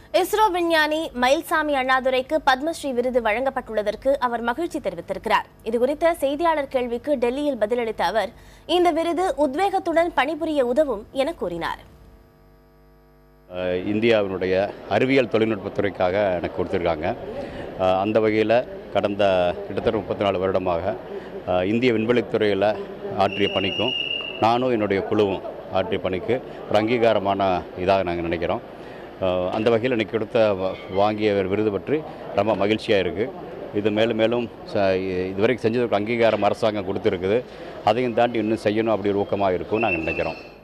இஸ்ரோ விஞ்ஞானி மயில்சாமி அண்ணாதுரைக்கு பத்மஸ்ரீ விருது வழங்கப்பட்டுள்ளதற்கு அவர் மகிழ்ச்சி தெரிவித்திருக்கிறார் இதுகுறித்த செய்தியாளர் கேள்விக்கு டெல்லியில் பதிலளித்த அவர் இந்த விருது உத்வேகத்துடன் பணிபுரிய உதவும் என கூறினார் அஹ் இந்தியாவினுடைய அறிவியல் தொழில்நுட்பத்துறைக்காக எனக்கு கொடுத்துருக்காங்க அஹ் அந்த வகையில் கடந்த கிட்டத்தட்ட முப்பத்தி நாலு வருடமாக அஹ் இந்திய விண்வெளித்துறையில் ஆற்றிய பணிக்கும் நானும் என்னுடைய குழுவும் ஆற்றிய பணிக்கு ஒரு அங்கீகாரமான இதாக நாங்கள் நினைக்கிறோம் அஹ் அந்த வகையில் எனக்கு கொடுத்த வ- வாங்கிய விருது பற்றி ரொம்ப மகிழ்ச்சியாக இருக்குது இது மேலும் மேலும் ச இதுவரைக்கும் செஞ்சதுக்கு அங்கீகாரம் அரசாங்கம் கொடுத்துருக்குது அதையும் தாண்டி இன்னும் செய்யணும் அப்படி ஒரு ஊக்கமாக இருக்கும்னு நாங்கள் நினைக்கிறோம்